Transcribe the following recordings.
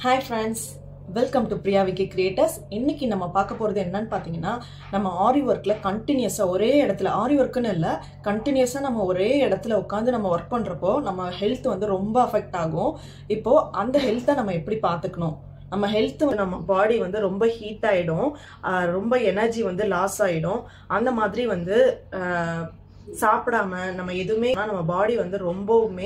hi friends welcome to Priya Vicky creators இன்னைக்கு நம்ம பார்க்க போகிறது என்னன்னு பார்த்தீங்கன்னா நம்ம ஆரி ஒர்க்கில் கண்டினியூஸாக ஒரே இடத்துல ஆரி ஒர்க்குன்னு இல்லை கண்டினியூஸாக நம்ம ஒரே இடத்துல உட்காந்து நம்ம ஒர்க் பண்ணுறப்போ நம்ம ஹெல்த் வந்து ரொம்ப அஃபெக்ட் ஆகும் இப்போது அந்த ஹெல்த்தை நம்ம எப்படி பார்த்துக்கணும் நம்ம ஹெல்த் நம்ம பாடி வந்து ரொம்ப ஹீட் ஆகிடும் ரொம்ப எனர்ஜி வந்து லாஸ் ஆகிடும் அந்த மாதிரி வந்து ஆஹ், சாப்பிடாம நம்ம எதுவுமே நம்ம பாடி வந்து ரொம்பவுமே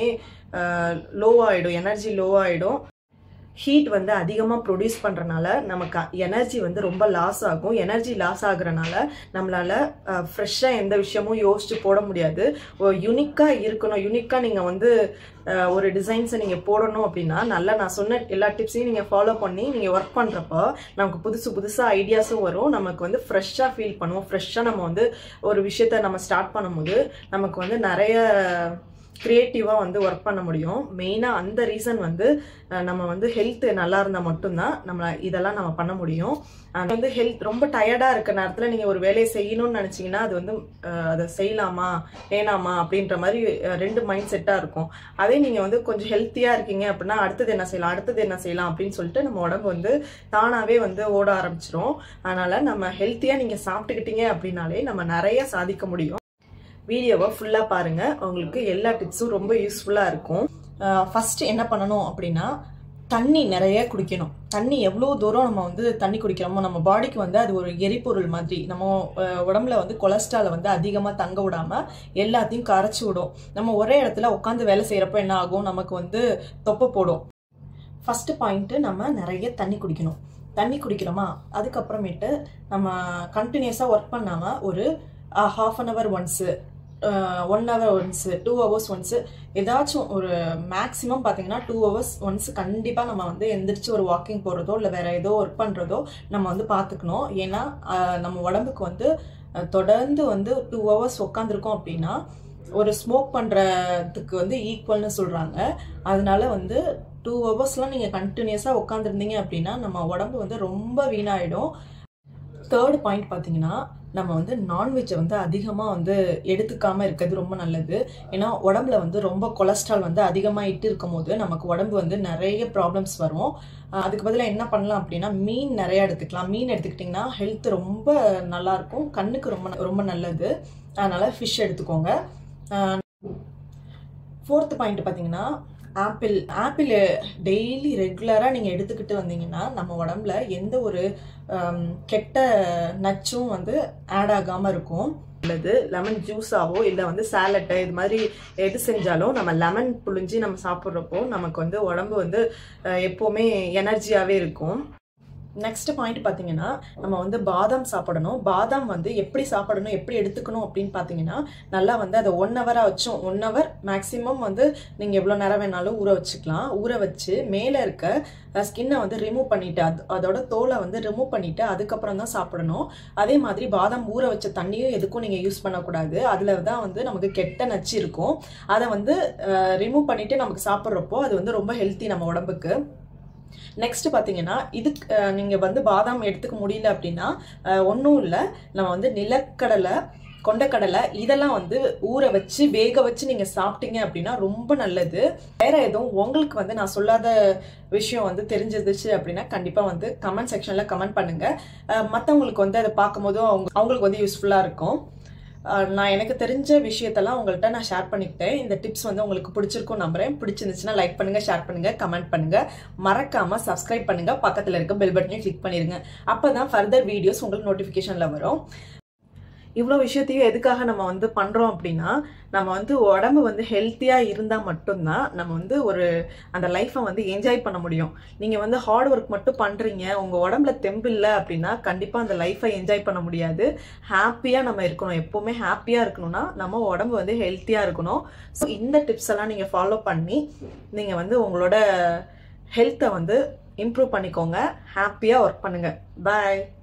லோ ஆகிடும் எனர்ஜி லோ ஆகிடும் ஹீட் வந்து அதிகமாக ப்ரொடியூஸ் பண்ணுறனால நமக்கு எனர்ஜி வந்து ரொம்ப லாஸ் ஆகும் எனர்ஜி லாஸ் ஆகுறனால நம்மளால ஃப்ரெஷ்ஷாக எந்த விஷயமும் யோசிச்சு போட முடியாது யுனிக்காக இருக்கணும் யுனிக்காக நீங்கள் வந்து அஹ், ஒரு டிசைன்ஸை நீங்கள் போடணும் அப்படின்னா நல்லா நான் சொன்ன எல்லா டிப்ஸையும் நீங்கள் ஃபாலோ பண்ணி நீங்கள் ஒர்க் பண்ணுறப்போ நமக்கு புதுசு புதுசாக ஐடியாஸும் வரும் நமக்கு வந்து ஃப்ரெஷ்ஷாக ஃபீல் பண்ணுவோம் ஃப்ரெஷ்ஷாக நம்ம வந்து ஒரு விஷயத்த நம்ம ஸ்டார்ட் பண்ணும்போது நமக்கு வந்து நிறைய க்ரியேட்டிவாக வந்து ஒர்க் பண்ண முடியும் மெயினாக அந்த ரீசன் வந்து அஹ், நம்ம வந்து ஹெல்த் நல்லா இருந்தால் மட்டும்தான் நம்ம இதெல்லாம் நம்ம பண்ண முடியும் அது வந்து ஹெல்த் ரொம்ப டயர்டாக இருக்க நேரத்தில் நீங்கள் ஒரு வேலையை செய்யணும்னு நினச்சிங்கன்னா அது வந்து அஹ், அதை செய்யலாமா வேணாமா அப்படின்ற மாதிரி அஹ், ரெண்டு மைண்ட் செட்டாக இருக்கும் அதே நீங்கள் வந்து கொஞ்சம் ஹெல்த்தியாக இருக்கீங்க அப்படின்னா அடுத்தது என்ன செய்யலாம் அடுத்தது என்ன செய்யலாம் அப்படின்னு சொல்லிட்டு நம்ம உடம்பு வந்து தானாகவே வந்து ஓட ஆரம்பிச்சிரும் அதனால் நம்ம ஹெல்த்தியாக நீங்கள் சாப்பிட்டுக்கிட்டீங்க அப்படின்னாலே நம்ம நிறைய சாதிக்க முடியும் வீடியோவை ஃபுல்லாக பாருங்கள் உங்களுக்கு எல்லா டிப்ஸும் ரொம்ப யூஸ்ஃபுல்லாக இருக்கும் ஃபஸ்ட்டு என்ன பண்ணணும் அப்படின்னா தண்ணி நிறைய குடிக்கணும் தண்ணி எவ்வளோ தூரம் நம்ம வந்து தண்ணி குடிக்கிறோமோ நம்ம பாடிக்கு வந்து அது ஒரு எரிபொருள் மாதிரி நம்ம அஹ், உடம்புல வந்து கொலஸ்ட்ராலை வந்து அதிகமாக தங்க விடாம எல்லாத்தையும் கரைச்சி விடும் நம்ம ஒரே இடத்துல உட்காந்து வேலை செய்கிறப்ப என்ன ஆகும் நமக்கு வந்து தொப்பை போடும் ஃபஸ்ட்டு பாயிண்ட்டு நம்ம நிறைய தண்ணி குடிக்கணும் தண்ணி குடிக்கிறோமா அதுக்கப்புறமேட்டு நம்ம கண்டினியூஸாக ஒர்க் பண்ணாமல் ஒரு half an hour once one hour once two hours once ஏதாச்சும் ஒரு மேக்ஸிமம் பார்த்தீங்கன்னா டூ ஹவர்ஸ் ஒன்ஸ் கண்டிப்பாக நம்ம வந்து எந்திரிச்சு ஒரு வாக்கிங் போகிறதோ இல்லை வேற ஏதோ ஒர்க் பண்ணுறதோ நம்ம வந்து பார்த்துக்கணும் ஏன்னா ஆஹ், நம்ம உடம்புக்கு வந்து அஹ், தொடர்ந்து வந்து டூ ஹவர்ஸ் உட்காந்துருக்கோம் அப்படின்னா ஒரு ஸ்மோக் பண்ணுறதுக்கு வந்து ஈக்குவல்னு சொல்கிறாங்க அதனால வந்து டூ ஹவர்ஸ்லாம் நீங்கள் கண்டினியூஸாக உட்காந்துருந்தீங்க அப்படின்னா நம்ம உடம்பு வந்து ரொம்ப வீணாயிடும் தேர்ட் பாயிண்ட் பார்த்தீங்கன்னா நம்ம வந்து நான்வெஜ்ஜை வந்து அதிகமாக வந்து எடுத்துக்காம இருக்கிறது ரொம்ப நல்லது ஏன்னா உடம்புல வந்து ரொம்ப கொலஸ்ட்ரால் வந்து அதிகமாகிட்டு இருக்கும் போது நமக்கு உடம்பு வந்து நிறைய ப்ராப்ளம்ஸ் வரும் அஹ் அதுக்கு பதிலாக என்ன பண்ணலாம் அப்படின்னா மீன் நிறைய எடுத்துக்கலாம் மீன் எடுத்துக்கிட்டிங்கன்னா ஹெல்த் ரொம்ப நல்லா இருக்கும் கண்ணுக்கு ரொம்ப ரொம்ப நல்லது அதனால ஃபிஷ் எடுத்துக்கோங்க ஃபோர்த் பாயிண்ட் பார்த்தீங்கன்னா ஆப்பிள் ஆப்பிள் டெய்லி ரெகுலராக நீங்கள் எடுத்துக்கிட்டு வந்தீங்கன்னா நம்ம உடம்புல எந்த ஒரு ஆம், கெட்ட நச்சும் வந்து ஆட் ஆகாமல் இருக்கும் அல்லது லெமன் ஜூஸாவோ இல்லை வந்து சாலட்டை இது மாதிரி எது செஞ்சாலும் நம்ம லெமன் புழிஞ்சு நம்ம சாப்பிட்றப்போ நமக்கு வந்து உடம்பு வந்து அஹ், எப்போவுமே எனர்ஜியாகவே இருக்கும் நெக்ஸ்ட் பாயிண்ட் பார்த்தீங்கன்னா நம்ம வந்து பாதாம் சாப்பிடணும் பாதாம் வந்து எப்படி சாப்பிடணும் எப்படி எடுத்துக்கணும் அப்படின்னு பார்த்தீங்கன்னா நல்லா வந்து அதை ஒன் ஹவராக வச்சோம் ஒன் ஹவர் மேக்ஸிமம் வந்து நீங்கள் எவ்வளோ நேரம் வேணாலும் ஊற வச்சுக்கலாம் ஊற வச்சு மேலே இருக்க ஸ்கின்னை வந்து ரிமூவ் பண்ணிட்டு அது அதோட தோலை வந்து ரிமூவ் பண்ணிட்டு அதுக்கப்புறம் தான் சாப்பிடணும் அதே மாதிரி பாதாம் ஊற வச்ச தண்ணியும் எதுக்கும் நீங்கள் யூஸ் பண்ணக்கூடாது அதில் தான் வந்து நமக்கு கெட்ட நச்சு இருக்கும் அதை வந்து ரிமூவ் பண்ணிட்டு நமக்கு சாப்பிட்றப்போ அது வந்து ரொம்ப ஹெல்த்தி நம்ம உடம்புக்கு நெக்ஸ்ட் பார்த்தீங்கன்னா இதுக்கு அஹ், நீங்க வந்து பாதாம் எடுத்துக்க முடியல அப்படின்னா ஒன்றும் இல்லை நம்ம வந்து நிலக்கடலை கொண்டக்கடலை இதெல்லாம் வந்து ஊற வச்சு வேக வச்சு நீங்க சாப்பிட்டீங்க அப்படின்னா ரொம்ப நல்லது வேற எதுவும் உங்களுக்கு வந்து நான் சொல்லாத விஷயம் வந்து தெரிஞ்சிருந்துச்சு அப்படின்னா கண்டிப்பா வந்து கமெண்ட் செக்ஷன்ல கமெண்ட் பண்ணுங்க அஹ், மத்தவங்களுக்கு வந்து அதை பார்க்கும்போதும் அவங்க அவங்களுக்கு வந்து யூஸ்ஃபுல்லா இருக்கும் அஹ், நான் எனக்கு தெரிஞ்ச விஷயத்தெல்லாம் உங்கள்கிட்ட நான் ஷேர் பண்ணிக்கிட்டேன் இந்த டிப்ஸ் வந்து உங்களுக்கு பிடிச்சிருக்கும் நம்புறேன் பிடிச்சிருந்துச்சுன்னா லைக் பண்ணுங்க ஷேர் பண்ணுங்க கமெண்ட் பண்ணுங்க மறக்காம சப்ஸ்கிரைப் பண்ணுங்க பக்கத்துல இருக்க பெல் பட்டனையும் கிளிக் பண்ணிருங்க அப்பதான் ஃபர்தர் வீடியோஸ் உங்களுக்கு நோட்டிஃபிகேஷன்ல வரும் இவ்வளோ விஷயத்தையும் எதுக்காக நம்ம வந்து பண்ணுறோம் அப்படின்னா நம்ம வந்து உடம்பு வந்து ஹெல்த்தியாக இருந்தால் மட்டும்தான் நம்ம வந்து ஒரு அந்த லைஃப்பை வந்து என்ஜாய் பண்ண முடியும் நீங்கள் வந்து ஹார்ட் ஒர்க் மட்டும் பண்ணுறீங்க உங்கள் உடம்புல தெம்பு இல்லை அப்படின்னா கண்டிப்பாக அந்த லைஃப்பை என்ஜாய் பண்ண முடியாது ஹாப்பியாக நம்ம இருக்கணும் எப்போவுமே ஹாப்பியாக இருக்கணும்னா நம்ம உடம்பு வந்து ஹெல்த்தியாக இருக்கணும் ஸோ இந்த டிப்ஸ் எல்லாம் நீங்கள் ஃபாலோ பண்ணி நீங்கள் வந்து உங்களோட ஹெல்த்தை வந்து இம்ப்ரூவ் பண்ணிக்கோங்க ஹாப்பியாக ஒர்க் பண்ணுங்கள் பாய்